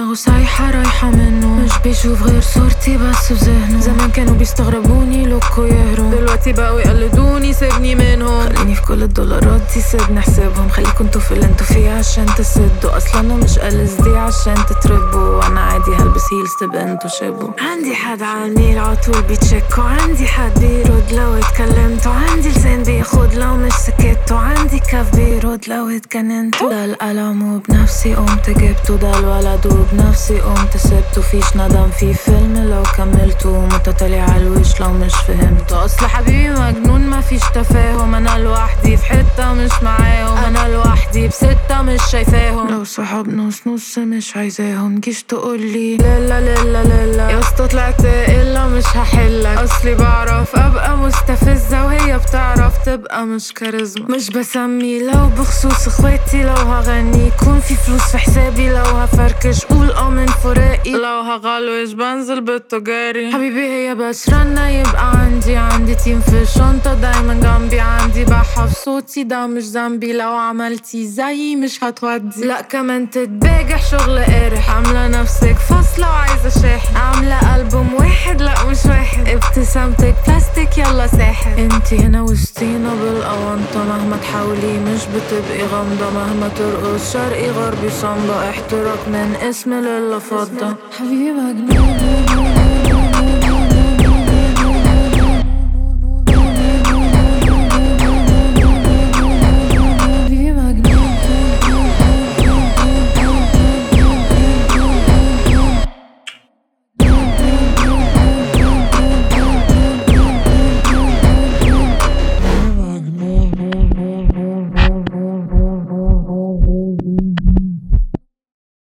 دماغه سايحة رايحة منه مش بيشوف غير صورتي بس بذهنه زمان كانوا بيستغربوني لوكو يهروا دلوقتي بقوا يقلدوني سيبني منهم خليني في كل الدولارات دي سيبني احسبهم خليكوا انتوا في اللي انتوا فيه عشان تسدوا اصلا انا مش قلص دي عشان تتربوا وانا عادي هلبس هيلز تبقى انتوا شبوا عندي حد على النيل عطول بيتشكوا عندي حد بيرد لو اتكلمتوا عندي لسان بياخد لو مش سكتوا عندي كف بيرد لو اتجننتوا ده القلم وبنفسي قمت جبته ده الولد وبنفسي قمت سبته فيش ندم في فيلم لو كملته متتالي على الوش لو مش فهمته اصل حبيبي مجنون ما فيش تفاهم انا لوحدي في حته مش معاهم انا لوحدي بستة مش شايفاهم لو صحاب نص نص مش عايزاهم جيش تقولي لا لا لا لا يا اسطى طلعت الا مش هحلك اصلي بعرف ابقى مستفزه وهي بتعرف تبقى مش كاريزما مش بسمي لو بخصوص اخواتي لو هغني يكون في فلوس في حسابي لو هفركش قول اه من فراقي لو هغلوش بنزل بالتجاري حبيبي هي بس رنة يبقى عندي عندي تيم في الشنطة دايما جنبي عندي بحف صوتي ده مش ذنبي لو عملتي زيي مش هتودي لا كمان تتباجح شغل قارح عاملة نفسك فاصلة وعايزة شاحن عاملة ألبوم واحد لا مش واحد ابتسامتك بلاستيك يلا ساحر انتي هنا وسطينا بالأونطة مهما تحاولي مش بتبقي غامضة مهما ترقص شرقي غربي صامبة احتراق من اسم للفضة حبيبي مجنون